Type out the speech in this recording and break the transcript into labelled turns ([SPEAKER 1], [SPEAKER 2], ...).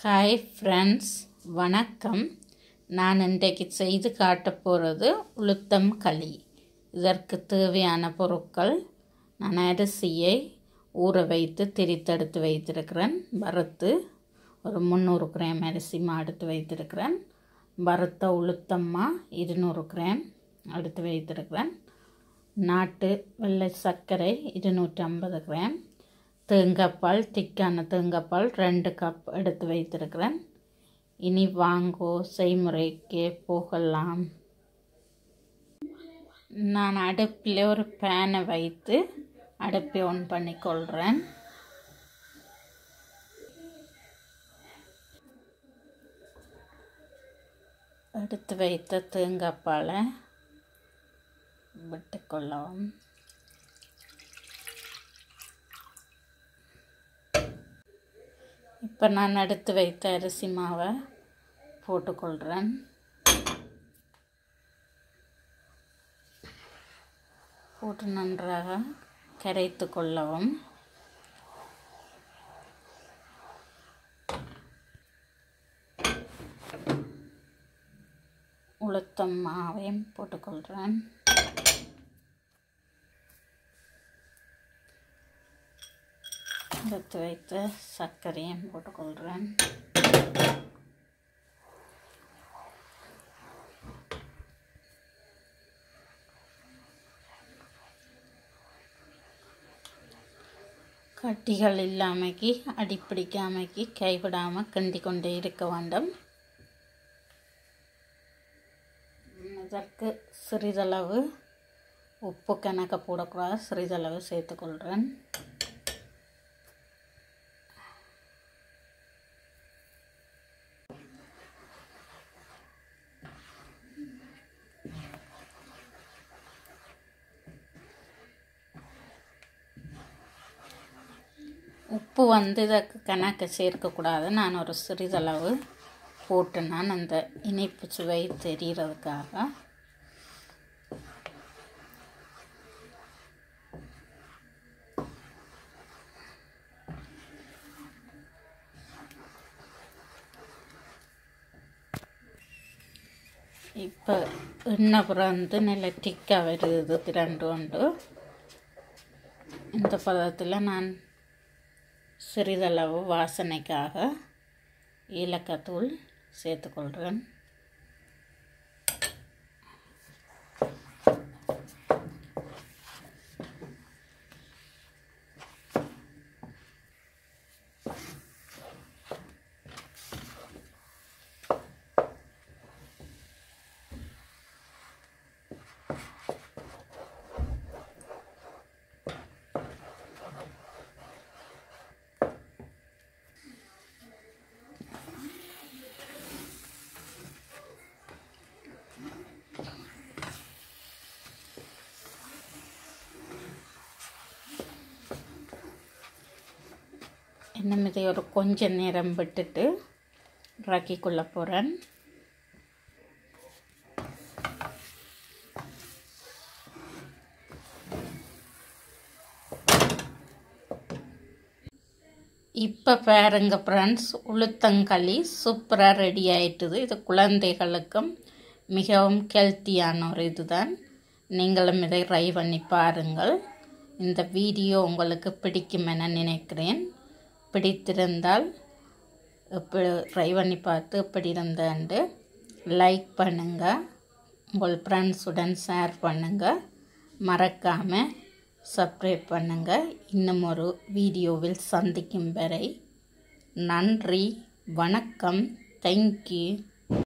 [SPEAKER 1] hi friends வணக்கம் நான் இன்றைக்கு செய்து காட்டப் போகிறது உளுத்தம் களி இதற்கு தேவையான பொருட்கள் நான் அரிசியை ஊற வைத்து திரித்தெடுத்து வைத்திருக்கிறேன் வறுத்து ஒரு முந்நூறு கிராம் அரிசி மா எடுத்து வைத்திருக்கிறேன் வறுத்த உளுத்தம்மா இருநூறு கிராம் எடுத்து வைத்திருக்கிறேன் நாட்டு வெள்ளை சர்க்கரை இருநூற்றி ஐம்பது கிராம் தேங்காய்பால் திக்கான தேங்காய்பால் ரெண்டு கப் எடுத்து வைத்திருக்கிறேன் இனி வாங்கோ செய்முறைக்கு போகலாம் நான் அடுப்பில் ஒரு பேனை வைத்து அடுப்பை ஆன் பண்ணிக்கொள்கிறேன் எடுத்து வைத்த தேங்காய்பாலை விட்டுக்கொள்ளவும் இப்போ நான் எடுத்து வைத்த அரிசி மாவை போட்டுக்கொள்கிறேன் போட்டு நன்றாக கரைத்து கொள்ளவும் உளுத்தம் மாவையும் போட்டுக்கொள்கிறேன் எடுத்து வைத்த சர்க்கரையும் போட்டுக்கொள்கிறேன் கட்டிகள் இல்லாமைக்கு அடிப்பிடிக்காமைக்கு கைவிடாமல் கிண்டி கொண்டே இருக்க வேண்டும் இதற்கு சிறிதளவு உப்பு கணக்க போடக்கூடாது சிறிதளவு சேர்த்துக்கொள்கிறேன் உப்பு வந்து இதற்கு கணக்கு சேர்க்கக்கூடாது நான் ஒரு சிறிதளவு போட்டு நான் அந்த இனிப்பு சுவை தெரிகிறதுக்காக இப்போ எண்ணெய் பிறந்து நல்ல டிக்காக வருது திரண்டு கொண்டு இந்த பதத்தில் நான் சிறிதளவு வாசனைக்காக ஏலக்காய் சேர்த்துக்கொள்கிறேன் இன்னும் இதை ஒரு கொஞ்ச நேரம் விட்டுட்டு இறக்கி கொள்ள போகிறேன் இப்போ பாருங்க ஃப்ரெண்ட்ஸ் உளுத்தங்களி சூப்பராக ரெடி ஆயிட்டுது இது குழந்தைகளுக்கும் மிகவும் ஹெல்த்தியான ஒரு இதுதான் நீங்களும் இதை ட்ரை பண்ணி பாருங்கள் இந்த வீடியோ உங்களுக்கு பிடிக்கும் என நினைக்கிறேன் பிடித்திருந்தால் இப்போ ட்ரை பண்ணி பார்த்து எப்படி இருந்தாண்டு லைக் பண்ணுங்கள் உங்கள் ஃப்ரெண்ட்ஸுடன் ஷேர் பண்ணுங்கள் மறக்காமல் சப்ஸ்கிரைப் பண்ணுங்கள் இன்னும் ஒரு வீடியோவில் சந்திக்கும் வரை நன்றி வணக்கம் தேங்க்யூ